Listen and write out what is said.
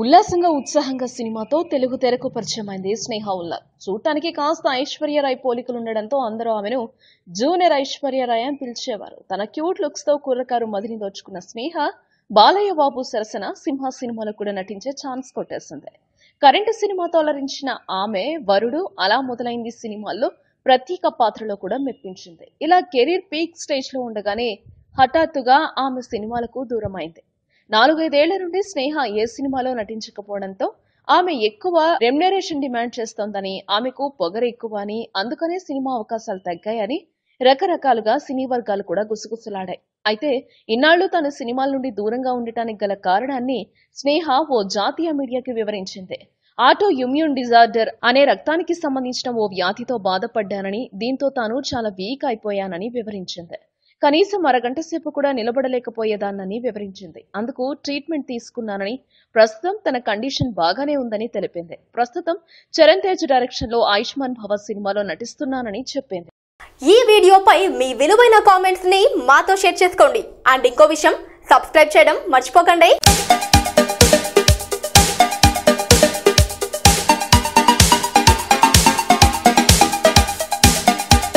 ఉల్లాసంగా ఉత్సాహంగా సినిమాతో తెలుగు తెరకు పరిచయమైంది స్నేహ ఉల్లా చూడటానికి కాస్త ఐశ్వర్యరాయ్ పోలికలు ఉండడంతో అందరూ ఆమెను జూనియర్ ఐశ్వర్యరాయ్ అని పిలిచేవారు తన క్యూట్ లుక్స్ తో కుర్రకారు మదిని దోచుకున్న స్నేహ బాలయ్య బాబు సరసన సింహ సినిమాలో కూడా నటించే ఛాన్స్ కొట్టేసింది కరెంటు సినిమాతో అలరించిన ఆమె వరుడు అలా మొదలైంది సినిమాల్లో ప్రత్యేక పాత్రలో కూడా మెప్పించింది ఇలా కెరీర్ పీక్ స్టేజ్ లో ఉండగానే హఠాత్తుగా ఆమె సినిమాలకు దూరమైంది నాలుగైదేళ్ల నుండి స్నేహ ఏ సినిమాలో నటించకపోవడంతో ఆమె ఎక్కువ రెమ్యునరేషన్ డిమాండ్ చేస్తోందని ఆమెకు పొగరు ఎక్కువ అని అందుకనే సినిమా అవకాశాలు తగ్గాయని రకరకాలుగా సినీ వర్గాలు కూడా గుసగుసలాడాయి అయితే ఇన్నాళ్లు తన సినిమాల నుండి దూరంగా ఉండటానికి గల కారణాన్ని స్నేహ ఓ జాతీయ మీడియాకి వివరించింది ఆటో ఇమ్యూన్ డిజార్డర్ అనే రక్తానికి సంబంధించిన ఓ వ్యాధితో బాధపడ్డానని దీంతో తాను చాలా వీక్ అయిపోయానని వివరించింది కనీసం అరగంట సేపు కూడా నిలబడలేకపోయేదాన్నని వివరించింది అందుకు ట్రీట్మెంట్ తీసుకున్నానని ప్రస్తుతం తన కండిషన్ బాగానే ఉందని తెలిపింది ప్రస్తుతం చరణ్ తేజ్ డైరెక్షన్ లో ఆయుష్మాన్ భవ సినిమాలో నటిస్తున్నానని చెప్పింది ఈ వీడియోపై మీ విలువైన కామెంట్స్ ని మాతో షేర్ చేసుకోండి అండ్ ఇంకో విషయం సబ్స్క్రైబ్ చేయడం మర్చిపోకండి